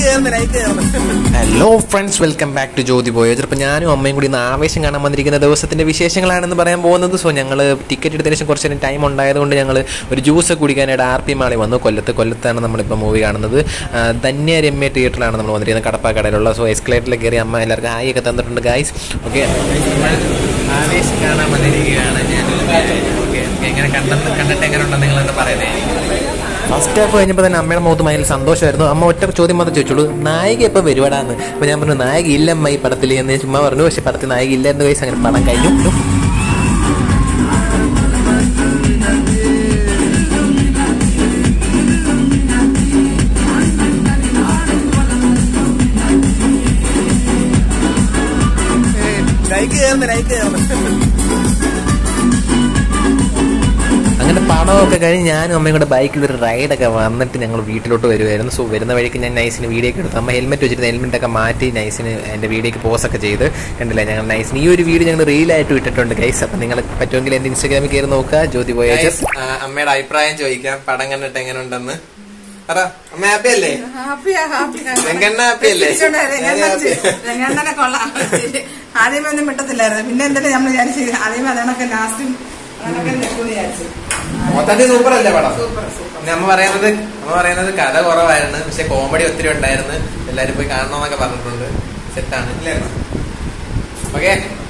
Hello friends welcome back to Jyothi voyage അപ്പോൾ ഞാനും അമ്മയും കൂടി ഇന്ന് ആവേശം കാണാൻ വന്നിരിക്കുന്ന ദിവസത്തിന്റെ വിശേഷങ്ങളാണെന്ന് പറയാൻ പോകുന്നത് സോ ഞങ്ങൾ ടിക്കറ്റ് എടുത്തതിന് ശേഷം കുറച്ച് നേരം ടൈം ഉണ്ടായതുകൊണ്ട് ഞങ്ങൾ ഒരു ജ്യൂസ് കുടിക്കാനായിട്ട് ആർ പി മാളി വന്നു കൊല്ലത്ത് കൊല്ലത്താണ് നമ്മളിപ്പോൾ മൂവി കാണുന്നത് ആ, ധന്യ രമ്യ തിയേറ്ററിലാണ് നമ്മൾ വന്നിരിക്കുന്നത് കടപ്പാക്കടയിലുള്ള സോ എസ്കലേറ്ററിൽ കയറി അമ്മ എല്ലാവർക്കും ഹായ് ഒക്കെ തന്നിട്ടുണ്ട് ഗൈസ് ഓക്കെ ആവേശം കാണാൻ വന്നിരിക്കുകയാണ് ഞാൻ ഓക്കെ എങ്ങനെ കണ്ടെന്ന് കണ്ടിട്ട് എങ്ങനെ ഉണ്ടെന്ന് നിങ്ങളെന്ന് പറയുന്നത് ഫസ്റ്റ് ഹാഫ് കഴിഞ്ഞപ്പോൾ തന്നെ അമ്മയുടെ മുഖത്ത് ഭയങ്കര സന്തോഷമായിരുന്നു അമ്മ ഒറ്റ ചോദ്യം മാത്രം ചോദിച്ചുള്ളൂ നായിക ഇപ്പോൾ വരുവാടാന്ന് അപ്പോൾ ഞാൻ പറഞ്ഞു നായിക ഇല്ലമ്മ ഈ പടത്തിൽ എന്ന് ഞാൻ ചുമ്മാ പറഞ്ഞു പക്ഷേ പടത്തിൽ നായിക ഇല്ല എന്ന് കഴിച്ച് അങ്ങനെ പടം കഴിഞ്ഞു അങ്ങനെ പടമൊക്കെ കഴിഞ്ഞ് ഞാനും അമ്മയും കൂടെ ബൈക്കിൽ ഒരു റൈഡൊക്കെ വന്നിട്ട് ഞങ്ങൾ വീട്ടിലോട്ട് വരുമായിരുന്നു സോ വരുന്ന വഴിക്ക് ഞാൻ നൈസിന് വീഡിയോ ഒക്കെ എടുത്തു അമ്മ ഹെൽമെറ്റ് വെച്ചിട്ട് ഹെൽമെറ്റ് ഒക്കെ മാറ്റി നൈസിന് എൻ്റെ വീഡിയോക്ക് പോസൊക്കെ ചെയ്ത് കണ്ടില്ല ഞങ്ങൾ നൈസിന് ഈ ഒരു വീഡിയോ ഞങ്ങൾ റീലായിട്ട് ഇട്ടിട്ടുണ്ട് ഗൈസ് അപ്പം നിങ്ങൾ പറ്റുമെങ്കിൽ എൻ്റെ ഇൻസ്റ്റാഗ്രാമിൽ കയറി നോക്കുക ജ്യോതി പോയ അമ്മയുടെ അഭിപ്രായം ചോദിക്കാം പടം കണ്ടിട്ട് എങ്ങനെ ഉണ്ടെന്ന് പറ അമ്മ ഹാപ്പി അല്ലേ ഹാപ്പിയാ ഹാപ്പിയാ വെങ്കണ്ണ happy അല്ലേ? ഞാൻ happy. രംഗണ്ണനെ കൊള്ളാം ആദ്യമേ ഒന്നും മിട്ടത്തില്ലായിരുന്നു പിന്നെ എന്തെങ്കിലും നമ്മൾ വിചാരിച്ചു ആദ്യമേ അതണൊക്കെ ലാസ്റ്റും അതണൊക്കെ നിൽക്കുമെന്ന് വിചാരിച്ചു മൊത്തത്തിൽ സൂപ്പർ അല്ലേ പടം സൂപ്പർ സൂപ്പർ പിന്നെ അമ്മ പറയുന്നത് അമ്മ പറയുന്നത് കഥ കുറവായിരുന്നു പക്ഷെ കോമഡി ഒത്തിരി ഉണ്ടായിരുന്നു എല്ലാരും പോയി കാണണമെന്നൊക്കെ പറഞ്ഞിട്ടുണ്ട് സെറ്റാണ് ഇല്ലേ ഓക്കെ